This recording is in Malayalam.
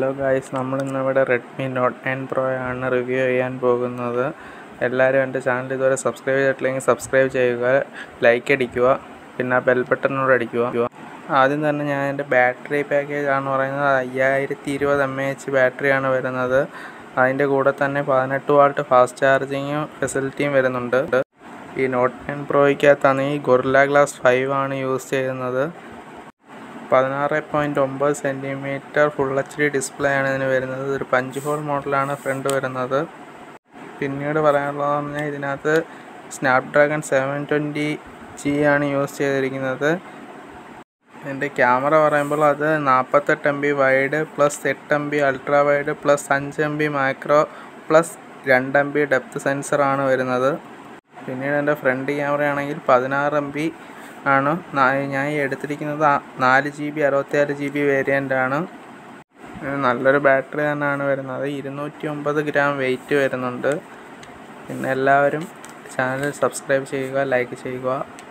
ഹലോ ഗായ്സ് നമ്മളിന്നിവിടെ റെഡ്മി നോട്ട് നയൻ പ്രോ ആണ് റിവ്യൂ ചെയ്യാൻ പോകുന്നത് എല്ലാവരും എൻ്റെ ചാനൽ ഇതുവരെ സബ്സ്ക്രൈബ് ചെയ്തിട്ടില്ലെങ്കിൽ സബ്സ്ക്രൈബ് ചെയ്യുക ലൈക്ക് അടിക്കുക പിന്നെ ബെൽ ബട്ടണോട് അടിക്കുക ആദ്യം തന്നെ ഞാൻ എൻ്റെ ബാറ്ററി പാക്കേജ് ആണ് പറയുന്നത് അയ്യായിരത്തി ഇരുപത് എം എ എച്ച് ബാറ്ററിയാണ് വരുന്നത് അതിൻ്റെ കൂടെ തന്നെ പതിനെട്ട് വാൾട്ട് ഫാസ്റ്റ് ചാർജിങ്ങും ഫെസിലിറ്റിയും വരുന്നുണ്ട് ഈ നോട്ട് നയൻ പ്രോയ്ക്കകത്താണ് ഈ ഗൊറില്ല ഗ്ലാസ് ഫൈവ് ആണ് യൂസ് ചെയ്യുന്നത് പതിനാറ് പോയിൻറ്റ് ഒമ്പത് centimetre full H D display ആണ് ഇതിന് വരുന്നത് ഒരു പഞ്ച് ഹോൾ മോഡലാണ് ഫ്രണ്ട് വരുന്നത് പിന്നീട് പറയാനുള്ളതെന്ന് പറഞ്ഞാൽ ഇതിനകത്ത് സ്നാപ്ഡ്രാഗൺ സെവൻ ട്വൻറ്റി ജി ആണ് യൂസ് ചെയ്തിരിക്കുന്നത് ഇതിൻ്റെ ക്യാമറ പറയുമ്പോൾ അത് നാൽപ്പത്തെട്ട് എം ബി വൈഡ് പ്ലസ് എട്ട് M B ultra wide plus അഞ്ച് എം ബി മാക്രോ പ്ലസ് രണ്ട് എം ബി ഡെപ്ത് സെൻസറാണ് വരുന്നത് പിന്നീട് എൻ്റെ ഫ്രണ്ട് ക്യാമറ ആണെങ്കിൽ പതിനാറ് എം ബി ആണ് ഞാൻ ഈ എടുത്തിരിക്കുന്നത് നാല് ജി ബി അറുപത്തിയാറ് ജി ബി വേരിയൻ്റ് ആണ് നല്ലൊരു ബാറ്ററി തന്നെയാണ് വരുന്നത് ഇരുന്നൂറ്റി ഒമ്പത് ഗ്രാം വെയിറ്റ് വരുന്നുണ്ട് പിന്നെ എല്ലാവരും ചാനൽ സബ്സ്ക്രൈബ് ചെയ്യുക ലൈക്ക് ചെയ്യുക